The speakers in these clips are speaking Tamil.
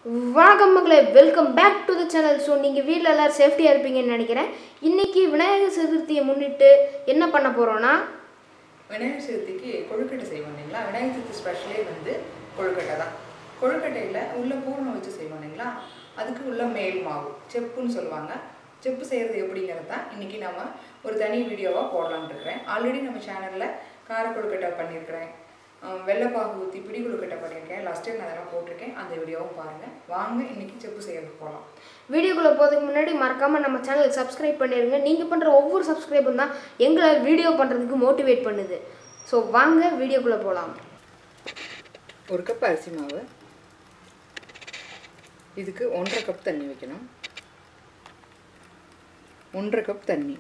வணக்கம் மக்களே welcome back to the channel so நீங்கள் வீட்டில் எல்லோரும் சேஃப்டியாக இருப்பீங்கன்னு நினைக்கிறேன் இன்றைக்கி விநாயகர் சதுர்த்தியை முன்னிட்டு என்ன பண்ண போகிறோன்னா விநாயகர் சதுர்த்திக்கு கொழுக்கட்டை செய்வோம் இல்லைங்களா விநாயகர் சதுர்த்தி ஸ்பெஷலே வந்து கொழுக்கட்டை தான் கொழுக்கட்டையில் உள்ள பூரணம் வச்சு செய்வோம் இல்லைங்களா அதுக்கு உள்ள மேல் மாவு செப்புன்னு சொல்லுவாங்க செப்பு செய்கிறது எப்படிங்கிறது தான் இன்றைக்கி நம்ம ஒரு தனி வீடியோவாக போடலாம்னு இருக்கிறேன் ஆல்ரெடி நம்ம சேனலில் கார கொழுக்கட்டை பண்ணியிருக்கிறேன் அஹ் வெள்ளைப்பாகு ஊற்றி பிடி கொழுக்கட்டை பண்ணியிருக்கேன் லாஸ்ட் டைம் நான் அதெல்லாம் போட்டிருக்கேன் அந்த வீடியோவும் பாருங்கள் வாங்க இன்றைக்கி செப்பு செய்யறதுக்கு போகலாம் வீடியோக்குள்ளே போகிறதுக்கு முன்னாடி மறக்காமல் நம்ம சேனலுக்கு சப்ஸ்கிரைப் பண்ணிடுங்க நீங்கள் பண்ணுற ஒவ்வொரு சப்ஸ்கிரைபும் தான் எங்களை வீடியோ பண்ணுறதுக்கு மோட்டிவேட் பண்ணுது ஸோ வாங்க வீடியோக்குள்ளே போகலாம் ஒரு கப் அரிசி மாவு இதுக்கு ஒன்றரை கப் தண்ணி வைக்கணும் ஒன்றரை கப் தண்ணி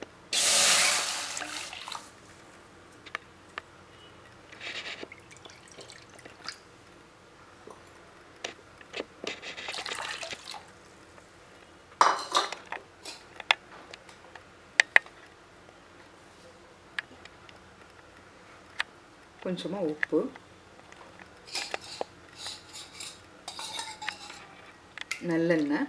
கொஞ்சமாக உப்பு நல்லெண்ணெய்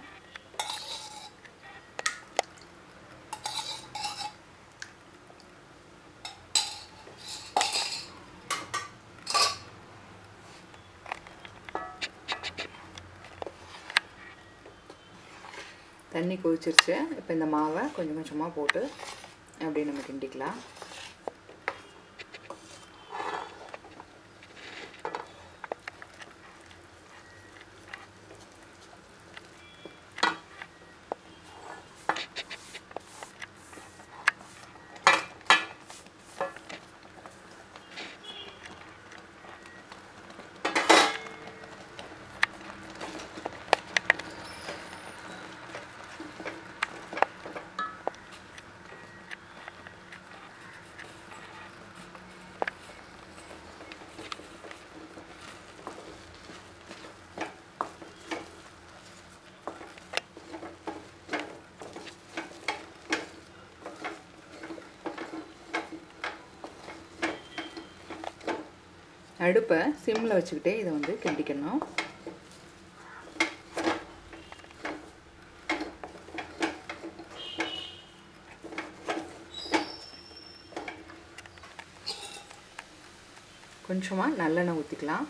தண்ணி கொதிச்சிருச்சு இப்போ இந்த மாவை கொஞ்சம் கொஞ்சமாக போட்டு அப்படியே நம்ம கிண்டிக்கலாம் அடுப்பை சிம்மில் வச்சுக்கிட்டே இதை வந்து கிண்டிக்கணும் கொஞ்சமாக நல்லெண்ணெய் ஊற்றிக்கலாம்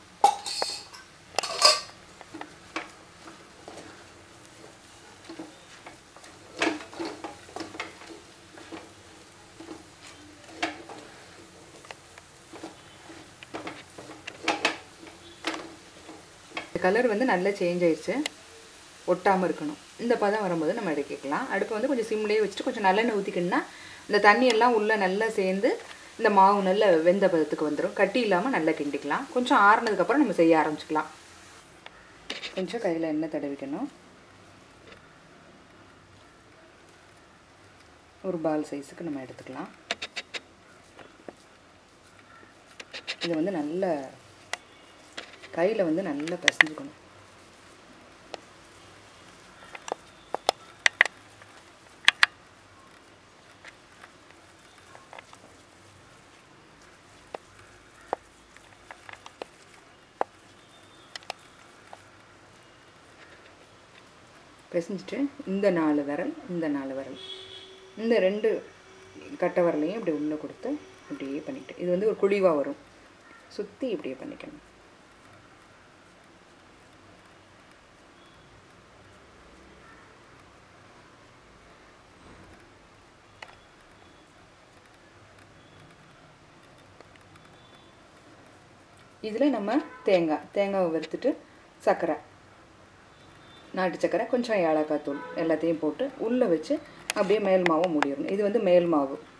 கலர் வந்து நல்லா சேஞ்ச் ஆயிடுச்சு ஒட்டாமல் இருக்கணும் இந்த பதம் வரும்போது நம்ம இறக்கிக்கலாம் அடுப்பை வந்து கொஞ்சம் சிம்லேயே வச்சுட்டு கொஞ்சம் நல்லெண்ணெய் ஊற்றிக்கணும்னா இந்த தண்ணி எல்லாம் உள்ளே நல்லா சேர்ந்து இந்த மாவு நல்ல வெந்த பதத்துக்கு வந்துடும் கட்டி இல்லாமல் நல்லா கிண்டிக்கலாம் கொஞ்சம் ஆறுனதுக்கப்புறம் நம்ம செய்ய ஆரம்பிச்சுக்கலாம் கொஞ்சம் கையில் எண்ணெய் தடவிக்கணும் ஒரு பால் சைஸுக்கு நம்ம எடுத்துக்கலாம் இது வந்து நல்ல கையில் வந்து நல்லா பிசைஞ்சுக்கணும் பிசைஞ்சிட்டு இந்த நாலு விரல் இந்த நாலு விரல் இந்த ரெண்டு கட்டை விரலையும் இப்படி உள்ளே கொடுத்து இப்படியே பண்ணிக்கிட்டு இது வந்து ஒரு குழிவாக வரும் சுற்றி இப்படியே பண்ணிக்கணும் இதில் நம்ம தேங்காய் தேங்காவை வறுத்துட்டு சர்க்கரை நாட்டு சர்க்கரை கொஞ்சம் ஏலக்காய் தூள் எல்லாத்தையும் போட்டு உள்ளே வச்சு அப்படியே மேல் மாவை மூடிடணும் இது வந்து மேல் மாவு